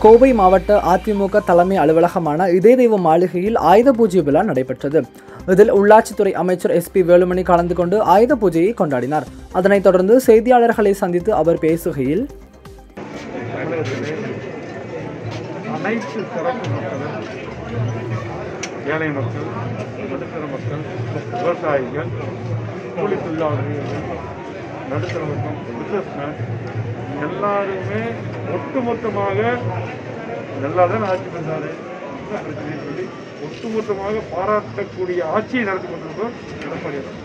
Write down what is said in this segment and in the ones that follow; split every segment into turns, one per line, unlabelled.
கோவை மாவட்ட அதிமுக தலைமை அலுவலகமான இதே தெய்வ மாளிகையில் ஆயுத பூஜை விழா நடைபெற்றது இதில் உள்ளாட்சித்துறை அமைச்சர் எஸ்பி வேலுமணி கலந்து கொண்டு ஆயுத பூஜையை கொண்டாடினார் அதனைத் தொடர்ந்து செய்தியாளர்களை சந்தித்து அவர் பேசுகையில்
தமிழகத்திலே அனைத்து தரப்பு மக்களும் ஏழை மக்கள் நடுத்தர மக்கள் விவசாயிகள் கூலி தொழிலாளர்கள் நடுத்தர மக்கள் பிசினஸ்மேன் எல்லாருமே ஒட்டுமொத்தமாக நல்லா தான் ஆட்சி பண்ணாரு என்ன பிரச்சனைன்னு சொல்லி ஒட்டுமொத்தமாக பாராட்டக்கூடிய ஆட்சியை நடத்தி கொண்டிருப்போம் எடப்பாடி அவர்கள்.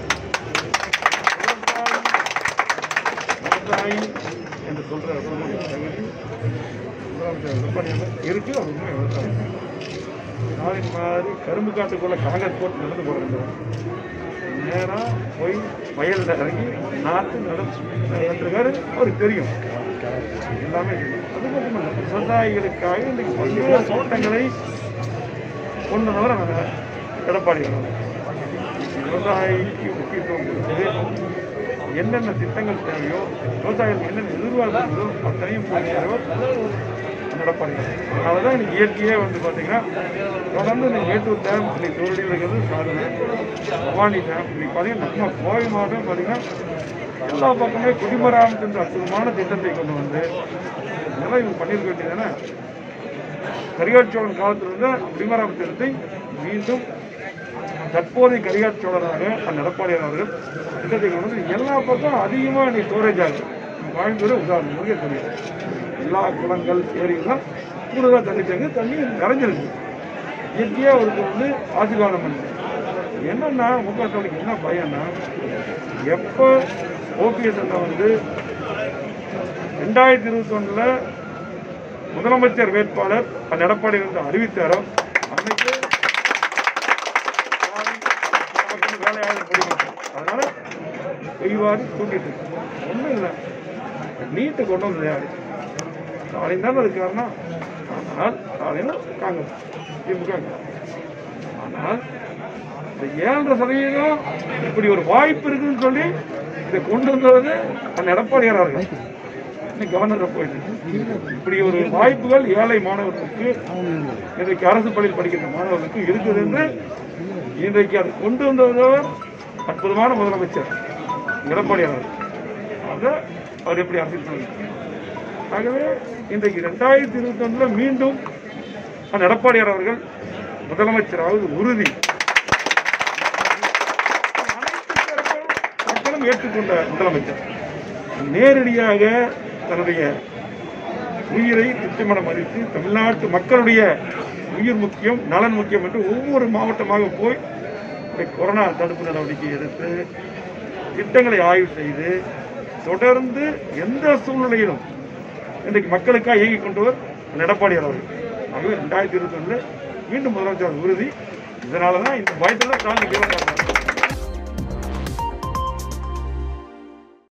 விவசாயி என்று சொல்ற அவர்களுடைய தகுதி முதலமைச்சர் எடப்பாடி அவர்கள் இருக்கு அவர் உண்மை விவசாயி நாளின் மாதிரி கரும்பு காட்டுக்குள்ள காங்கிரஸ் போட்டு நடந்து போறது நேராக போய் வயலில் இறங்கி நாற்று நடந்துருக்காரு அவருக்கு தெரியும் எல்லாமே தெரியும் அது மட்டுமல்ல விவசாயிகளுக்காக இன்னைக்கு பல்வேறு தோட்டங்களை கொண்டு வர நாங்கள் எடப்பாடி அவர்கள். விவசாயிக்கு முக்கியத்துவம் கொடுத்து என்னென்ன திட்டங்கள் தேவையோ விவசாயிகள் என்னென்ன எதிர்பார்க்கிறதோ அத்தனையும் பூர்த்தியாகவோ நடப்பாங்க அதனால தான் இன்னைக்கு இயற்கையே வந்து பார்த்தீங்கன்னா தொடர்ந்து இந்த மேட்டூர் டேம் இன்னைக்கு தோரடியில் இருக்கிறது சாதனை பவானி டேம் இன்னைக்கு பார்த்தீங்கன்னா நம்ம கோவை மாவட்டம் பார்த்தீங்கன்னா எல்லா பக்கமே குடிமராமத்து என்ற அற்புதமான திட்டத்தை கொண்டு வந்து இதெல்லாம் இவங்க பண்ணியிருக்க வேண்டியதானே கரிகாட்சோழன் காலத்தில் இருந்த குடிமராமத்து திட்டத்தை மீண்டும் தற்போதைய கரிகாட் சோழராக அந்த எடப்பாடியார் அவர்கள் திட்டத்தை கொண்டு வந்து எல்லா பக்கம் அதிகமாக நீ ஸ்டோரேஜ் ஆகுது கோயம்புத்தூர் உதாரணம் உங்களுக்கே தெரியும் எல்லா குளங்கள் ஏரிகள்லாம் கூடுதலாக தண்ணி தேங்க தண்ணி நிறைஞ்சிருக்கு இயற்கையாக அவருக்கு வந்து ஆசீர்வாதம் பண்ணுது என்னன்னா மு க ஸ்டாலினுக்கு என்ன பயம்னா எப்போ ஓபிஎஸ் அண்ணா வந்து ரெண்டாயிரத்தி இருபத்தி முதலமைச்சர் வேட்பாளர் அந்த எடப்பாடி வந்து அறிவித்தாரோ அன்னைக்கு நமக்கு வேலையாக முடியும் அதனால செய்வாரு தூக்கிட்டு ஒன்றும் இல்லை நீட்டு கொண்டு வந்தது யாரு ஸ்டாலின் தான் அது காரணம் ஆனால் ஸ்டாலின் காங்கிரஸ் திமுக ஆனால் இந்த ஏழரை சதவீதம் இப்படி ஒரு வாய்ப்பு இருக்குன்னு சொல்லி இதை கொண்டு வந்தது அந்த எடப்பாடியார் அவர்கள் இன்னைக்கு கவர்னர் போயிட்டு இப்படி ஒரு வாய்ப்புகள் ஏழை மாணவர்களுக்கு இன்றைக்கு அரசு பள்ளியில் படிக்கின்ற மாணவர்களுக்கு இருக்குது என்று இன்றைக்கு அதை கொண்டு வந்தவர் அற்புதமான முதலமைச்சர் எடப்பாடி அவர்கள் அதை அவர் எப்படி அரசியல் பண்ணிருக்கார். ஆகவே இன்றைக்கு ரெண்டாயிரத்தி இருபத்தி ஒன்றுல மீண்டும் அந்த எடப்பாடியார் அவர்கள் முதலமைச்சராவது உறுதி அனைத்து தரப்பு மக்களும் ஏற்றுக்கொண்ட முதலமைச்சர் நேரடியாக தன்னுடைய உயிரை திட்டமிட மதித்து தமிழ்நாட்டு மக்களுடைய உயிர் முக்கியம் நலன் முக்கியம் என்று ஒவ்வொரு மாவட்டமாக போய் இந்த கொரோனா தடுப்பு நடவடிக்கை எடுத்து திட்டங்களை ஆய்வு செய்து தொடர்ந்து எந்த சூழ்நிலையிலும் இன்றைக்கு மக்களுக்காக இயங்கிக் கொண்டவர் எடப்பாடியார் அவர்கள் ஆகவே ரெண்டாயிரத்தி இருபத்தி மீண்டும் முதலமைச்சர் உறுதி இதனால தான் இந்த பயத்தில் ஸ்டாலின் கீழே